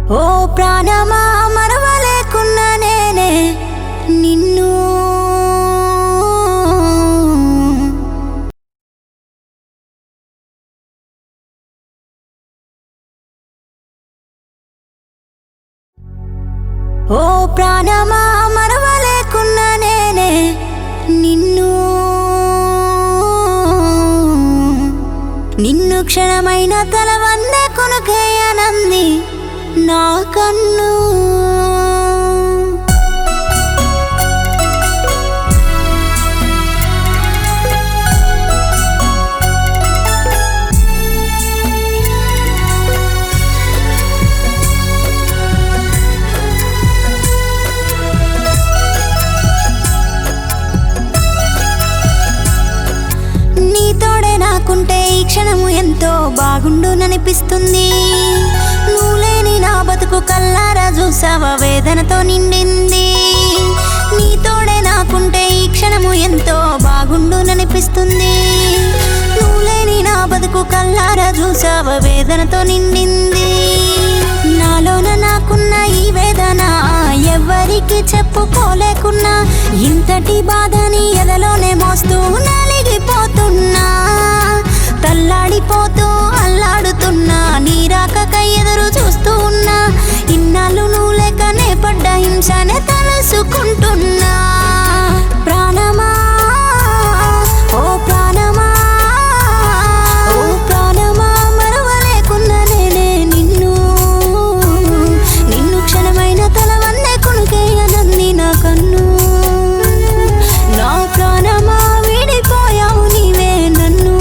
ఓ ప్రాణమా మరవలేకున్నా నేనే నిన్ను ఓ ప్రాణమా మరవలేకున్నా నేనే నిన్ను నిన్ను క్షణమైన తల వందే కొనుకేయనంది నా కన్ను నీతోడే నాకుంటే ఈ క్షణము ఎంతో బాగుండుననిపిస్తుంది నువ్వు లేని నా బతుకు కల్లారా చూసావా వేదనతో నిండింది నీతోడే నాకుంటే ఈ క్షణము ఎంతో బాగుండుననిపిస్తుంది నువ్వు లేని నా బతుకు కల్లారా చూసావా వేదనతో నిండింది నాలోన నాకున్న ఈ వేదన ఎవ్వరికి చెప్పుకోలేకున్నా ఇంతటి బాధని ఎదలోనే మోస్తూ నలిగిపోతున్నా తల్లాడిపోతూ అల్లాడుతున్నా నీ రాకకై ఎదురు చూస్తూ ఉన్నా ఇన్నాళ్ళు నువ్వు లేకనే పడ్డ హింసనే తలుసుకుంటున్నా ప్రాణమా ఓ ప్రాణమా ఓ ప్రాణమా మరవలేకున్నా నేనే నిన్ను నిన్ను క్షణమైన తల వన్నే కొనుకేయనంది నా కన్ను నా ప్రాణమా వీడిపోయావు నీవే నన్ను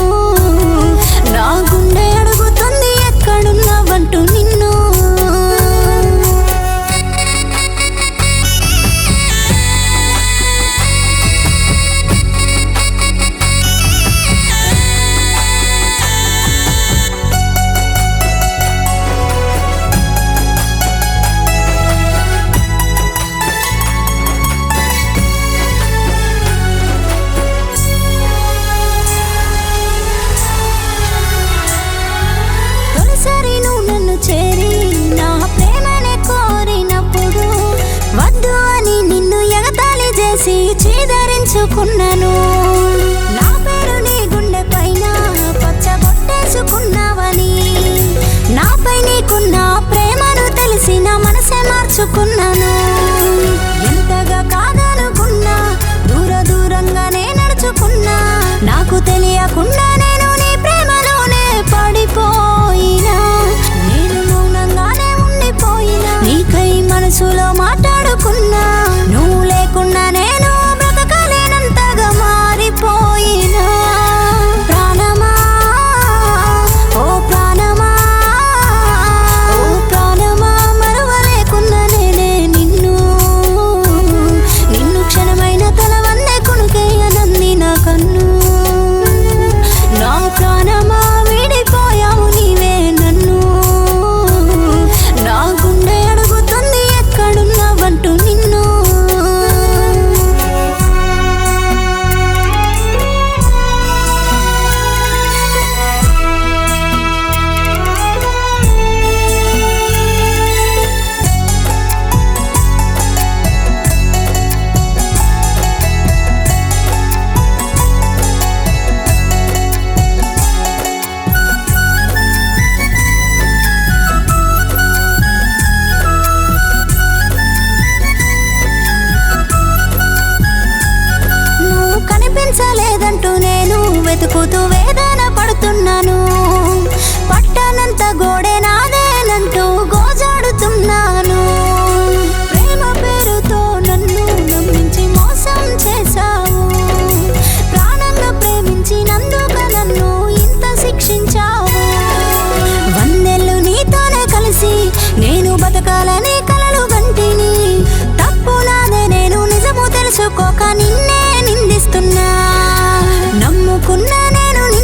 నా గుండె అడుగుతుంది ఎక్కడున్నావంటూ నిన్ను తొలిసారి నువ్వు నన్ను చేరి నా ప్రేమనే కోరినప్పుడు వద్దు అని నిన్ను ఎగతాళి చేసి చీదరించుకున్నాను నా పేరు నీ గుండె పైన పచ్చబొట్టేసుకున్నావని నాపై నీకున్న ప్రేమను తెలిసి నా మనసే మార్చుకున్నాను ఎంతగా కాదనుకున్నా దూర దూరంగానే నడుచుకున్నా నాకు తెలియకుండా నేను నీ ప్రేమలోనే పడిపోయినా నేను మౌనంగానే ఉండిపోయినా నీకై మనసులో మాట్లాడుకున్నా నువ్వు లేకుండా నేను బ్రతకలేనంతగా మారిపోయినా ప్రాణమా ఓ ప్రాణమా ఓ ప్రాణమా మరవలేకున్నా నేనే నిన్ను నిన్ను క్షణమైన తల వన్నే కొనుకేయనంది నా కన్ను నా ప్రాణమా వీడిపోయావు నీవే నన్ను నా గుండె అడుగుతుంది ఎక్కడున్నావంటూ నిన్ను నువ్వు కనిపించలేదంటూ నేను వెతుకుతూ వేదన పడుతున్నాను పట్టనంత గోడే నాదేనంటూ గోజాడుతున్నాను ప్రేమ పేరుతో నన్ను నమ్మించి మోసం చేశావు ప్రాణంగా ప్రేమించినందుకు నన్ను ఇంత శిక్షించావు వందెళ్ళు నీతోనే కలిసి నేను బతకాలని కలలు గంటిని తప్పు నాదే నేను నిజము తెలుసుకోక నిన్నే నిందిస్తున్నా నమ్ముకున్నా నేను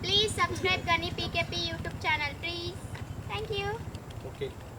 ప్లీజ్ సబ్స్క్రైబ్ గని PKP YouTube channel please thank you okay